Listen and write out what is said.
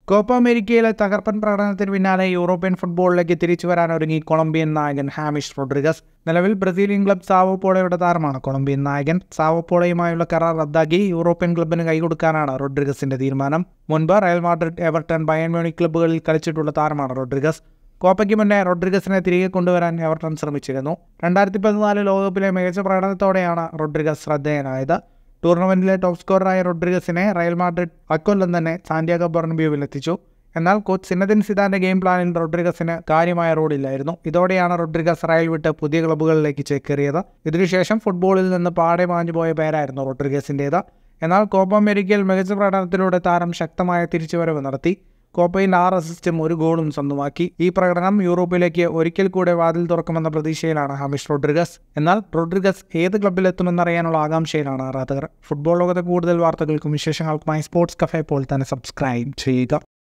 Copa അമേരിക്കയിലെ തകർപ്പൻ പ്രകടനത്തിന് പിന്നാലെ യൂറോപ്യൻ ഫുട്ബോളിലേക്ക് തിരിച്ചു വരാൻ ഒരുങ്ങി കൊളംബിയൻ നായകൻ ഹാമിഷ് റോഡ്രിഗസ് നിലവിൽ ബ്രസീലിയൻ ക്ലബ് സാവോപോളയുടെ താരമാണ് കൊളംബിയൻ നായകൻ സാവോപോളയുമായുള്ള കരാർ റദ്ദാക്കി യൂറോപ്യൻ ക്ലബിന് കൈകൊടുക്കാനാണ് റോഡ്രിഗസിന്റെ തീരുമാനം മുൻപ് Real Madrid Everton Bayern Munich ക്ലബ്ബുകളിൽ കളിച്ചിട്ടുള്ള താരമാണ് റോഡ്രിഗസ് കോപ്പയ്ക്ക് മുന്നേ റോഡ്രിഗസിനെ തിരികെ കൊണ്ടുവരാൻ എവർട്ടൺ ശ്രമിച്ചിരുന്നു രണ്ടായിരത്തി പതിനാല് ലോകകപ്പിലെ മികച്ച പ്രകടനത്തോടെയാണ് റോഡ്രിഗസ് ശ്രദ്ധേയനായത് ടൂർണമെന്റിലെ ടോപ്പ് സ്കോററായ റോഡ്രിഗസിനെ റയൽ മാഡ്രിഡ് അക്കൊല്ലം തന്നെ സാന്റിയാഗോ ബെർണബ്യൂവിൽ എത്തിച്ചു എന്നാൽ കോച്ച് സിനദിൻ സിദാന്റെ ഗെയിം പ്ലാനിൽ റോഡ്രിഗസിന് കാര്യമായ റോളില്ലായിരുന്നു ഇതോടെയാണ് റോഡ്രിഗസ് റയൽ വിട്ട് പുതിയ ക്ലബ്ബുകളിലേക്ക് ചേക്കേറിയത് ഇതിനുശേഷം ഫുട്ബോളിൽ നിന്ന് പാടെ മാഞ്ഞു പോയ പേരായിരുന്നു റോഡ്രിഗസിൻ്റേത് എന്നാൽ കോപ്പ അമേരിക്കയിൽ മികച്ച പ്രകടനത്തിലൂടെ താരം ശക്തമായ തിരിച്ചുവരവ് നടത്തി കോപ്പയിൽ ആറ് അസിസ്റ്റും ഒരു ഗോളും സ്വന്തമാക്കി ഈ പ്രകടനം യൂറോപ്പിലേക്ക് ഒരിക്കൽ കൂടെ വാതിൽ തുറക്കുമെന്ന പ്രതീക്ഷയിലാണ് ഹമിഷ് റോഡ്രിഗസ് എന്നാൽ റോഡ്രിഗസ് ഏത് ക്ലബിലെത്തുമെന്നറിയാനുള്ള ആകാംക്ഷയിലാണ് ആരാധകർ ഫുട്ബോൾ ലോകത്തെ കൂടുതൽ വാർത്തകൾക്കും വിശേഷങ്ങൾക്കുമായി സ്പോർട്സ് കഫേ പോൾ തന്നെ സബ്സ്ക്രൈബ് ചെയ്യുക